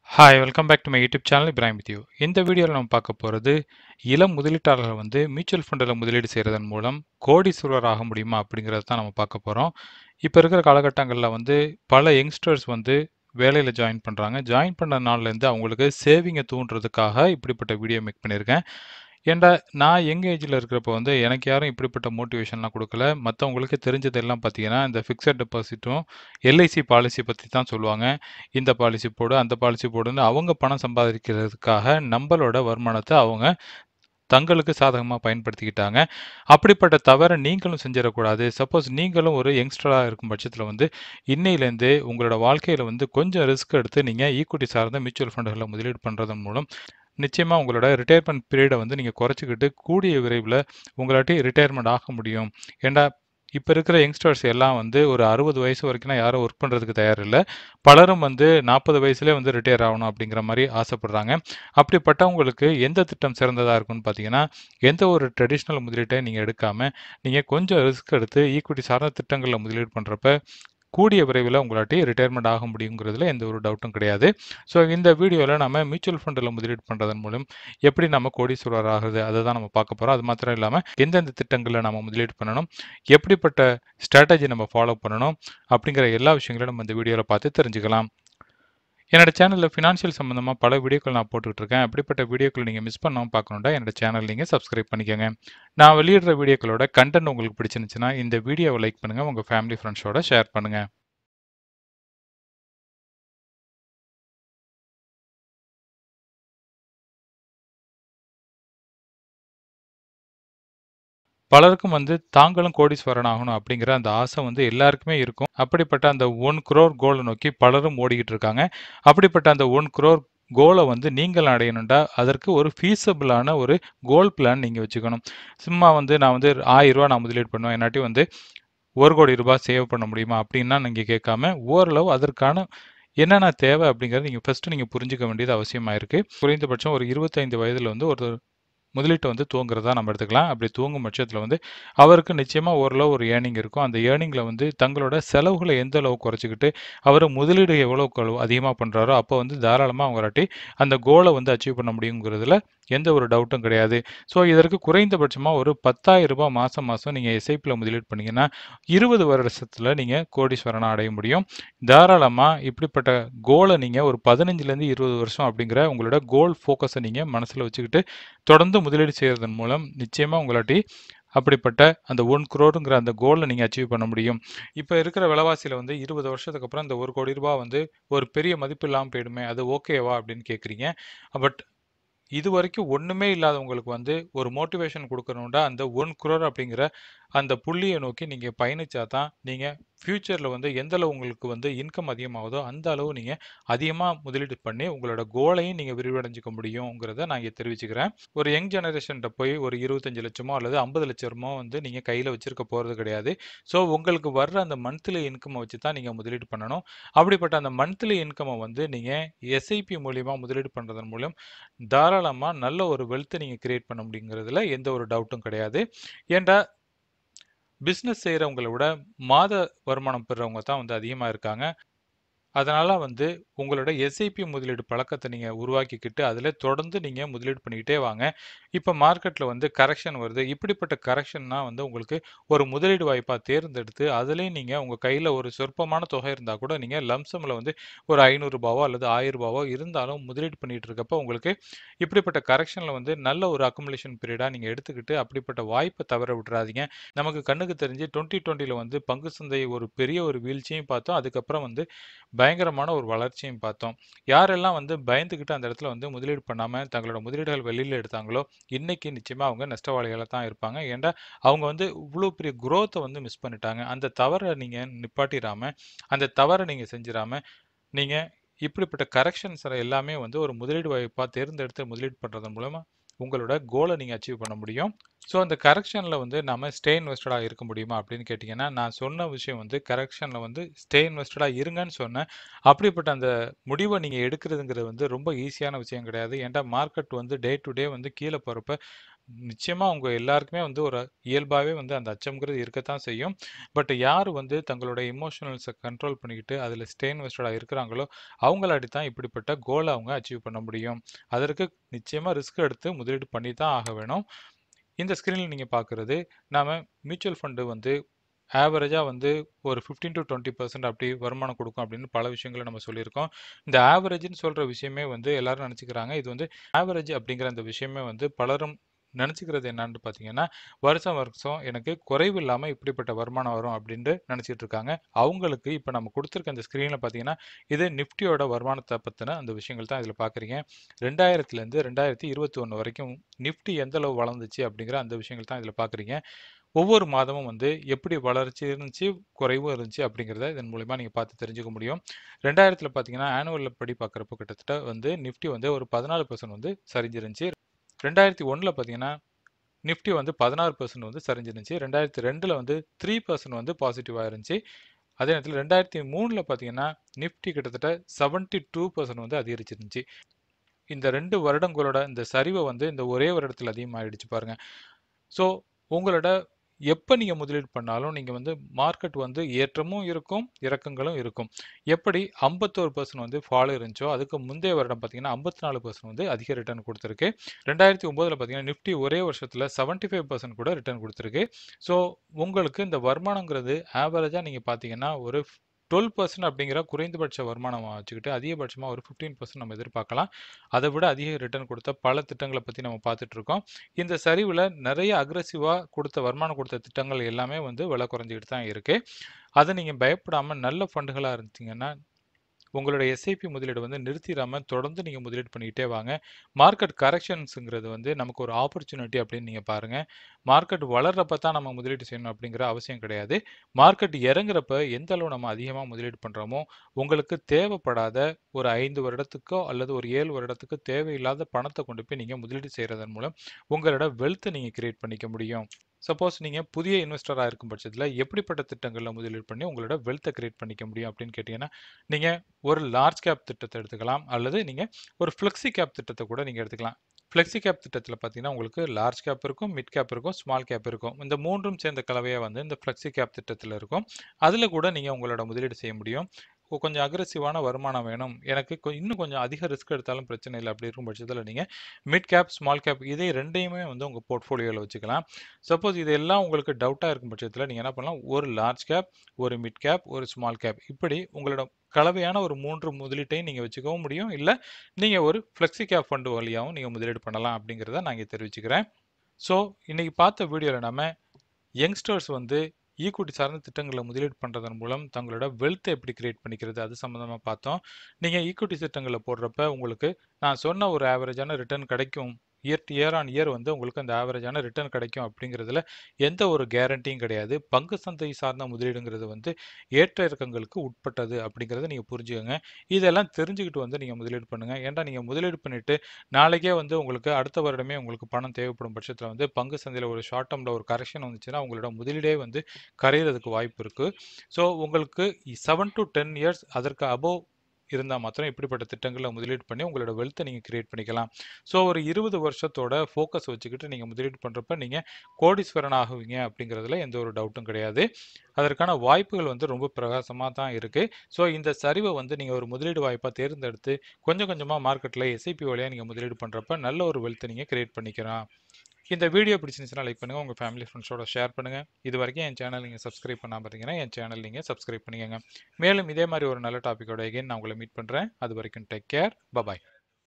Hi welcome back to my YouTube channel Ibrahim with you இந்த வீடியோவில் நம்ம பார்க்க போகிறது இளம் முதலீட்டாளர்கள் வந்து மியூச்சுவல் ஃபண்டில் முதலீடு செய்கிறதன் மூலம் கோடீஸ்வரர் ஆக முடியுமா அப்படிங்கிறத தான் நம்ம பார்க்க போகிறோம் இப்போ இருக்கிற காலகட்டங்களில் வந்து பல யங்ஸ்டர்ஸ் வந்து வேலையில் ஜாயின் பண்ணுறாங்க ஜாயின் பண்ண நாள்லேருந்து அவங்களுக்கு சேவிங்கை தூண்டுறதுக்காக இப்படிப்பட்ட வீடியோ மேக் பண்ணியிருக்கேன் ஏன்டா நான் யங் ஏஜில் இருக்கிறப்ப வந்து எனக்கு யாரும் இப்படிப்பட்ட மோட்டிவேஷன்லாம் கொடுக்கல மற்றவங்களுக்கு தெரிஞ்சதெல்லாம் பார்த்தீங்கன்னா இந்த ஃபிக்ஸட் டெபாசிட்டும் எல்ஐசி பாலிசி பற்றி தான் சொல்லுவாங்க இந்த பாலிசி போடு அந்த பாலிசி போடுன்னு அவங்க பணம் சம்பாதிக்கிறதுக்காக நம்மளோட வருமானத்தை அவங்க தங்களுக்கு சாதகமாக பயன்படுத்திக்கிட்டாங்க அப்படிப்பட்ட தவறை நீங்களும் செஞ்சிடக்கூடாது சப்போஸ் நீங்களும் ஒரு யங்ஸ்டராக இருக்கும் பட்சத்தில் வந்து இன்னையிலேருந்து உங்களோட வாழ்க்கையில் வந்து கொஞ்சம் ரிஸ்க் எடுத்து நீங்கள் ஈக்குவிட்டி சார்ந்த மியூச்சுவல் ஃபண்டுகளில் முதலீடு பண்ணுறதன் மூலம் நிச்சயமாக உங்களோட ரிட்டையர்மெண்ட் பீரியடை வந்து நீங்கள் குறைச்சிக்கிட்டு கூடிய விரைவில் உங்களாட்டி ரிட்டையர்மெண்ட் ஆக முடியும் ஏண்டா இப்போ இருக்கிற யங்ஸ்டர்ஸ் எல்லாம் வந்து ஒரு அறுபது வயசு வரைக்கும் யாரும் ஒர்க் பண்ணுறதுக்கு தயார் இல்லை பலரும் வந்து நாற்பது வயசுலேயே வந்து ரிட்டையர் ஆகணும் அப்படிங்கிற மாதிரி ஆசைப்படுறாங்க அப்படிப்பட்டவங்களுக்கு எந்த திட்டம் சிறந்ததாக இருக்கும்னு பார்த்தீங்கன்னா எந்த ஒரு ட்ரெடிஷ்னல் முதலீட்டை நீங்கள் எடுக்காமல் நீங்கள் கொஞ்சம் ரிஸ்க் எடுத்து ஈக்குவிட்டி சார்ந்த திட்டங்களில் முதலீடு பண்ணுறப்ப கூடிய விரைவில் உங்களாட்டி ரிட்டையர்மெண்ட் ஆக முடியுங்கிறதுல எந்த ஒரு டவுட்டும் கிடையாது ஸோ இந்த வீடியோவில் நம்ம மியூச்சுவல் ஃபண்டில் முதலீடு பண்ணுறதன் மூலம் எப்படி நம்ம கோடீஸ்வரர் ஆகுது அதை தான் நம்ம பார்க்க போகிறோம் அது மாத்திரம் இல்லாமல் எந்தெந்த திட்டங்களில் நம்ம முதலீடு பண்ணணும் எப்படிப்பட்ட ஸ்ட்ராட்டஜி நம்ம ஃபாலோ பண்ணணும் அப்படிங்கிற எல்லா விஷயங்களையும் நம்ம இந்த வீடியோவில் பார்த்து தெரிஞ்சுக்கலாம் என்னோட சேனலில் ஃபினான்ஷியல் சம்மந்தமாக பல வீடியோக்கள் நான் போட்டுக்கிட்டு இருக்கேன் அப்படிப்பட்ட வீடியோக்கள் நீங்கள் மிஸ் பண்ணாமல் பார்க்கணுண்டா என்னோட சேனல் நீங்கள் சப்ஸ்கிரைப் பண்ணிக்கோங்க நான் வெளியிடுற வீடியோக்களோட கண்டென்ட் உங்களுக்கு பிடிச்சிருந்துச்சுன்னா இந்த வீடியோவை லைக் பண்ணுங்கள் உங்கள் ஃபேமிலி ஃப்ரெண்ட்ஸோட ஷேர் பண்ணுங்கள் பலருக்கும் வந்து தாங்களும் கோடீஸ்வரன் ஆகணும் அப்படிங்கிற அந்த ஆசை வந்து எல்லாருக்குமே இருக்கும் அப்படிப்பட்ட அந்த ஒன் குரோர் கோலை நோக்கி பலரும் ஓடிக்கிட்டு இருக்காங்க அப்படிப்பட்ட அந்த ஒன் குரோர் கோலை வந்து நீங்கள் அடையணுண்டா அதற்கு ஒரு ஃபீஸபிளான ஒரு கோல் பிளான் நீங்கள் வச்சுக்கணும் சும்மா வந்து நான் வந்து ஆயிரம் ரூபா நான் முதலீடு பண்ணுவேன் என்னாட்டி வந்து ஒரு கோடி ரூபாய் சேவ் பண்ண முடியுமா அப்படின்னா நீங்கள் கேட்காம ஓரளவு அதற்கான என்னென்ன தேவை அப்படிங்கிறது நீங்கள் ஃபஸ்ட்டு நீங்கள் புரிஞ்சுக்க வேண்டியது அவசியமாக இருக்குது குறைந்தபட்சம் ஒரு இருபத்தைந்து வயதில் வந்து ஒரு முதலீட்டை வந்து தூங்குறதா நம்ம எடுத்துக்கலாம் அப்படி தூங்கும் பட்சத்தில் வந்து அவருக்கு நிச்சயமாக ஓரளவு ஒரு ஏர்னிங் இருக்கும் அந்த ஏர்னிங்கில் வந்து தங்களோட செலவுகளை எந்த அளவு குறைச்சிக்கிட்டு அவர் முதலீடு எவ்வளோ அதிகமாக பண்ணுறாரோ அப்போ வந்து தாராளமாக அவங்களாட்டி அந்த கோலை வந்து அச்சீவ் பண்ண முடியுங்கிறதுல எந்த ஒரு டவுட்டும் கிடையாது ஸோ இதற்கு குறைந்தபட்சமாக ஒரு பத்தாயிரம் ரூபாய் மாதம் மாதம் நீங்கள் எஸ்ஐபியில் முதலீடு பண்ணிங்கன்னா இருபது வருஷத்தில் நீங்கள் கோடீஸ்வரனாக அடைய முடியும் தாராளமாக இப்படிப்பட்ட கோலை நீங்கள் ஒரு பதினஞ்சுலேருந்து இருபது வருஷம் அப்படிங்கிற உங்களோட கோல் ஃபோக்கஸை நீங்கள் மனசில் வச்சுக்கிட்டு தொடர்ந்து முதலீடு செய்கிறதன் மூலம் நிச்சயமாக உங்களாட்டி அப்படிப்பட்ட அந்த ஒன் குரோடுங்கிற அந்த கோலை நீங்கள் அச்சீவ் பண்ண முடியும் இப்போ இருக்கிற விலைவாசியில் வந்து இருபது வருஷத்துக்கு அப்புறம் இந்த ஒரு கோடி ரூபாய் வந்து ஒரு பெரிய மதிப்பு இல்லாமல் போயிடுமே அது ஓகேவா அப்படின்னு கேட்குறீங்க பட் இது வரைக்கும் ஒன்றுமே இல்லாதவங்களுக்கு வந்து ஒரு மோட்டிவேஷன் கொடுக்கணுண்டா அந்த ஒன் குரோர் அப்படிங்கிற அந்த புள்ளியை நோக்கி நீங்கள் பயணிச்சா தான் நீங்கள் ஃப்யூச்சரில் வந்து எந்த அளவு உங்களுக்கு வந்து இன்கம் அதிகமாகுதோ அந்த அளவு நீங்கள் அதிகமாக முதலீடு பண்ணி உங்களோட கோலையும் நீங்கள் விரிவடைஞ்சிக்க முடியுங்கிறத நான் இங்கே தெரிவிச்சுக்கிறேன் ஒரு யங் ஜெனரேஷன்கிட்ட போய் ஒரு இருபத்தஞ்சு லட்சமோ அல்லது ஐம்பது லட்சமோ வந்து நீங்கள் கையில் வச்சிருக்க போகிறது கிடையாது ஸோ உங்களுக்கு வர்ற அந்த மந்த்லி இன்கம்மை வச்சு தான் நீங்கள் முதலீடு பண்ணணும் அப்படிப்பட்ட அந்த மந்த்லி இன்கம்மை வந்து நீங்கள் எஸ்ஐபி மூலியமா முதலீடு பண்ணுறதன் மூலம் தாராளமாக நல்ல ஒரு வெல்த்தை நீங்கள் கிரியேட் பண்ண முடியுங்கிறதுல எந்த ஒரு டவுட்டும் கிடையாது ஏன்டா பிஸ்னஸ் செய்கிறவங்கள விட மாத வருமானம் பெறுறவங்க தான் வந்து அதிகமாக இருக்காங்க அதனால் வந்து உங்களோட எஸ்ஐபி முதலீடு பழக்கத்தை நீங்கள் உருவாக்கிக்கிட்டு அதில் தொடர்ந்து நீங்கள் முதலீடு பண்ணிக்கிட்டே வாங்க இப்போ மார்க்கெட்டில் வந்து கரெக்ஷன் வருது இப்படிப்பட்ட கரெக்ஷன்னா வந்து உங்களுக்கு ஒரு முதலீடு வாய்ப்பாக தேர்ந்தெடுத்து அதுலேயும் நீங்கள் உங்கள் கையில் ஒரு சொற்பமான தொகை இருந்தால் கூட நீங்கள் லம்சமில் வந்து ஒரு ஐநூறுரூபாவோ அல்லது ஆயிரம் ரூபாவோ இருந்தாலும் முதலீடு பண்ணிகிட்டு இருக்கப்போ உங்களுக்கு இப்படிப்பட்ட கரெக்ஷனில் வந்து நல்ல ஒரு அக்குமுலேஷன் பீரியடாக நீங்கள் எடுத்துக்கிட்டு அப்படிப்பட்ட வாய்ப்பை தவற விட்டுறாதீங்க நமக்கு கண்ணுக்கு தெரிஞ்சு டுவெண்ட்டி டுவெண்ட்டியில் வந்து பங்கு சந்தை ஒரு பெரிய ஒரு வீழ்ச்சியும் பார்த்தோம் அதுக்கப்புறம் வந்து பயங்கரமான ஒரு வளர்ச்சியும் பார்த்தோம் யாரெல்லாம் வந்து பயந்துக்கிட்டு அந்த இடத்துல வந்து முதலீடு பண்ணாமல் தங்களோட முதலீடுகள் வெளியில் எடுத்தாங்களோ இன்னைக்கு நிச்சயமாக அவங்க நஷ்டவாளிகளாக தான் இருப்பாங்க ஏன்டா அவங்க வந்து இவ்வளோ பெரிய குரோத்தை வந்து மிஸ் பண்ணிட்டாங்க அந்த தவறை நீங்கள் நிப்பாட்டிடாமல் அந்த தவறை நீங்கள் செஞ்சிடாமல் நீங்கள் இப்படிப்பட்ட கரெக்ஷன்ஸ் எல்லாமே வந்து ஒரு முதலீடு வாய்ப்பாக தேர்ந்தெடுத்து முதலீடு பண்ணுறதன் மூலமாக உங்களோட கோலை நீங்கள் அச்சீவ் பண்ண முடியும் ஸோ அந்த கரெக்ஷனில் வந்து நம்ம ஸ்டே இன்வெஸ்டடாக இருக்க முடியுமா அப்படின்னு கேட்டிங்கன்னா நான் சொன்ன விஷயம் வந்து கரெக்ஷனில் வந்து ஸ்டே இன்வெஸ்டடாக இருங்கன்னு சொன்னேன் அப்படிப்பட்ட அந்த முடிவை நீங்கள் எடுக்கிறதுங்கிறது வந்து ரொம்ப ஈஸியான விஷயம் கிடையாது ஏன்டா மார்க்கெட் வந்து டே டு டே வந்து கீழே போகிறப்ப நிச்சயமா உங்க எல்லாருக்குமே வந்து ஒரு இயல்பாவே வந்து அந்த அச்சம்ங்கிறது இருக்கத்தான் செய்யும். பட் யார் வந்து தங்களுடைய எமோஷனல்ஸ கண்ட்ரோல் பண்ணிக்கிட்டு அதில ஸ்டே இன்வெஸ்டடா இருக்கிறாங்களோ, அவங்களாட்டி தான் இப்படிப்பட்ட கோல அவங்க அச்சீவ் பண்ண முடியும். அதற்கு நிச்சயமா ரிஸ்க் எடுத்து முதலீடு பண்ணி தான் ஆக வேணும். இந்த ஸ்க்ரீன்ல நீங்க பார்க்குறது, நாம மியூச்சுவல் ஃபண்ட் வந்து ஆவரேஜா வந்து ஒரு 15-20% அப்படி வருமானம் குடுக்கும் அப்படின்னு பல விஷயங்கள நம்ம சொல்லியிருக்கோம். இந்த ஆவரேஜ்ன்னு சொல்ற விஷயமே வந்து எல்லாரும் நெனச்சுக்கிறாங்க. இது வந்து ஆவரேஜ் அப்படிங்கிற அந்த விஷயமே வந்து பலரும் நெனச்சுக்கிறது என்னான்னு பார்த்தீங்கன்னா, வருஷம் வருஷம் எனக்கு குறைவு இல்லாம இப்படிப்பட்ட வருமானம் வரும் அப்படின்ட்டு நெனச்சுட்டு இருக்காங்க. அவங்களுக்கு இப்ப நம்ம குடுத்திருக்க இந்த ஸ்க்ரீன்ல பார்த்தீங்கன்னா, இது நிஃப்டியோட வருமானத்த பத்தின அந்த விஷயங்கள் தான் இதில பார்க்குறீங்க. 2000லேருந்து 2021 வரைக்கும் நிஃப்டி எந்த அளவு வளர்ந்துச்சு அப்படிங்கிற அந்த விஷயங்கள் தான் இதில பார்க்குறீங்க. ஒவ்வொரு மாதமும் வந்து எப்படி வளர்ச்சி இருந்துச்சு, குறைவும் இருந்துச்சு அப்படிங்கிறத இதன் மூலியமா நீங்க பார்த்து தெரிஞ்சுக்க முடியும். 2000ல பார்த்தீங்கன்னா, ஆனுவல் படி பார்க்குறப்போ கிட்டத்தட்ட வந்து நிஃப்டி வந்து ஒரு 14% வந்து சரிஞ்சிருந்துச்சு. 2001ல பார்த்தீங்கன்னா, நிஃப்டி வந்து 16% வந்து சரிஞ்சிருந்துச்சு. 2002ல வந்து 3% வந்து பாசிட்டிவா இருந்துச்சு. அதே நேரத்தில 2003ல பார்த்தீங்கன்னா, நிஃப்டி கிட்டத்தட்ட 72% வந்து அதிகரிச்சிருந்துச்சு. இந்த 2 வருடங்களோட இந்த சரிவ வந்து இந்த ஒரே வருடத்தில அதிகமாயிடுச்சு பாருங்க. ஸோ உங்களோட எப்ப நீங்க முதலீடு பண்ணாலும், நீங்க வந்து மார்க்கெட் வந்து ஏற்றமும் இருக்கும், இறக்கங்களும் இருக்கும். எப்படி 51% வந்து ஃபால் இருந்துச்சோ, அதுக்கு முந்தைய வருடம் பார்த்தீங்கன்னா, 54% வந்து அதிக ரிட்டர்ன் குடுத்திருக்கு. 2009ல பார்த்தீங்கன்னா, நிஃப்டி ஒரே வருஷத்தில 75% கூட ரிட்டர்ன் குடுத்திருக்கு. ஸோ உங்களுக்கு இந்த வருமானங்கிறது ஆவரேஜா நீங்க பார்த்தீங்கன்னா, ஒரு 12% அப்படிங்கிற குறைந்தபட்ச வருமானமா வச்சுக்கிட்டு, அதிகபட்சமா ஒரு 15% நம்ம எதிர்பார்க்கலாம். அத விட அதிக ரிட்டர்ன் குடுத்த பல திட்டங்கள பத்தி நம்ம பார்த்துட்டு இருக்கோம். இந்த சரிவுல நெறைய அக்ரெசிவா குடுத்த வருமானம் குடுத்த திட்டங்கள் எல்லாமே வந்து விலை குறைஞ்சுகிட்டு தான் இருக்கு. அத நீங்க பயப்படாம நல்ல ஃபண்டுகளா இருந்தீங்கன்னா, உங்களுடைய எஸ்ஐபி முதலீடு வந்து நிறுத்திறாம தொடர்ந்து நீங்க முதலீடு பண்ணிக்கிட்டே வாங்க. மார்க்கெட் கரெக்ஷன்ஸ்ங்கிறது வந்து நமக்கு ஒரு ஆப்பர்ச்சுனிட்டி அப்படின்னு நீங்க பாருங்க. மார்க்கெட் வளர்றப்ப தான் நம்ம முதலீடு செய்யணும் அப்படிங்கிற அவசியம் கிடையாது. மார்க்கெட் இறங்குறப்ப எந்த அளவு நம்ம அதிகமா முதலீடு பண்றோமோ, உங்களுக்கு தேவைப்படாத ஒரு 5 வருடத்துக்கோ அல்லது ஒரு 7 வருடத்துக்கு தேவையில்லாத பணத்த கொண்டு போய் நீங்க முதலீடு செய்றதன் மூலம், உங்களோட வெல்த்த நீங்க கிரியேட் பண்ணிக்க முடியும். சப்போஸ் நீங்க புதிய இன்வெஸ்டரா இருக்கும் பட்சத்தில எப்படிப்பட்ட திட்டங்கள்ல முதலீடு பண்ணி உங்களோட வெல்த்த கிரியேட் பண்ணிக்க முடியும் அப்படின்னு கேட்டீங்கன்னா, நீங்க ஒரு லார்ஜ் கேப் திட்டத்த எடுத்துக்கலாம். அல்லது நீங்க ஒரு ஃப்ளெக்ஸி கேப் திட்டத்த கூட நீங்க எடுத்துக்கலாம். ஃப்ளெக்ஸி கேப் திட்டத்தில பார்த்தீங்கன்னா, உங்களுக்கு லார்ஜ் கேப் இருக்கும், மிட் கேப் இருக்கும், ஸ்மால் கேப் இருக்கும். இந்த 3ம் சேர்ந்த கலவையா வந்து இந்த ஃப்ளெக்ஸி கேப் திட்டத்தில இருக்கும். அதில கூட நீங்க உங்களோட முதலீடு செய்ய முடியும். கொ கொஞ்சம் அக்ரெசிவான வருமானம் வேணும். எனக்கு கொ இன்னும் கொஞ்சம் அதிக ரிஸ்க் எடுத்தாலும் பிரச்சனை இல்ல அப்படி இருக்கும் பட்சத்தில நீங்க மிட் கேப், ஸ்மால் கேப் இதை 2யுமே வந்து உங்க போர்ட்ஃபோலியோல வச்சுக்கலாம். சப்போஸ் இது எல்லாம் உங்களுக்கு டவுட்டா இருக்கும் பட்சத்தில நீங்க என்ன பண்ணலாம், ஒரு லார்ஜ் கேப், ஒரு மிட் கேப், ஒரு ஸ்மால் கேப் இப்படி உங்களோட கலவையான ஒரு 3 முதலீட்டையும் நீங்க வச்சுக்கவும் முடியும். இல்ல நீங்க ஒரு ஃப்ளெக்ஸி கேப் ஃபண்ட் வழியாவும் நீங்க முதலீடு பண்ணலாம் அப்படிங்கிறத நான் இங்க தெரிவிச்சுக்கிறேன். ஸோ இன்னைக்கு பார்த்த வீடியோல நாம யங்ஸ்டர்ஸ் வந்து ஈக்விட்டி சார்ந்த திட்டங்கள்ல முதலீடு பண்றதன் மூலம் தங்களோட வெல்த்த எப்படி கிரியேட் பண்ணிக்கிறது அது சம்மந்தமா பார்த்தோம். நீங்க ஈக்விட்டி திட்டங்கள்ல போடுறப்ப உங்களுக்கு நான் சொன்ன ஒரு ஆவரேஜான ரிட்டர்ன் கிடைக்கும். இயர் இயர் ஆன் இயர் வந்து உங்களுக்கு அந்த ஆவரேஜான ரிட்டர்ன் கிடைக்கும் அப்படிங்கிறதுல எந்த ஒரு கேரண்டியும் கிடையாது. பங்கு சந்தை சார்ந்த முதலீடுங்கிறது வந்து ஏற்ற இறக்கங்களுக்கு உட்பட்டது அப்படிங்கிறத நீங்க புரிஞ்சுக்கங்க. இதெல்லாம் தெரிஞ்சுக்கிட்டு வந்து நீங்க முதலீடு பண்ணுங்க. ஏன்டா நீங்க முதலீடு பண்ணிட்டு நாளைக்கே வந்து உங்களுக்கு அடுத்த வருடமே உங்களுக்கு பணம் தேவைப்படும் பட்சத்தில வந்து பங்கு சந்தையில ஒரு ஷார்ட் டெர்ம்ல ஒரு கரெக்ஷன் வந்துச்சுன்னா, உங்களோட முதலீடே வந்து கரையிறதுக்கு வாய்ப்பு இருக்கு. ஸோ உங்களுக்கு 7-10 இயர்ஸ் அதற்கு அபோவ் இருந்தா மாத்திரம் இப்படிப்பட்ட திட்டங்கள்ல முதலீடு பண்ணி உங்களோட வெல்த்த நீங்க கிரியேட் பண்ணிக்கலாம். ஸோ ஒரு 20 வருஷத்தோட ஃபோக்கஸ் வச்சுக்கிட்டு நீங்க முதலீடு பண்றப்ப நீங்க கோடீஸ்வரன் ஆகுவீங்க அப்படிங்கிறதுல எந்த ஒரு டவுட்டும் கிடையாது. அதற்கான வாய்ப்புகள் வந்து ரொம்ப பிரகாசமா தான் இருக்கு. ஸோ இந்த சரிவ வந்து நீங்க ஒரு முதலீடு வாய்ப்பா தேர்ந்தெடுத்து கொஞ்சம் கொஞ்சமா மார்க்கெட்ல எஸ்ஐபி வழியா நீங்க முதலீடு பண்றப்ப நல்ல ஒரு வெல்த்த நீங்க கிரியேட் பண்ணிக்கலாம். இந்த வீடியோ பிடிச்சிருந்துச்சுன்னா லைக் பண்ணுங்க. உங்க ஃபேமிலி ஃப்ரெண்ட்ஸோட ஷேர் பண்ணுங்க. இதுவரைக்கும் என் சேனல் நீங்க சப்ஸ்கிரைப் பண்ணாம இருந்தீங்கன்னா, என் சேனல் நீங்க சப்ஸ்கிரைப் பண்ணிக்கங்க. மேலும் இதே மாரி ஒரு நல்ல டாபிக்கோட அகைன் நான் உங்கள மீட் பண்றேன். அதுவரைக்கும் டேக் கேர். பபாய்.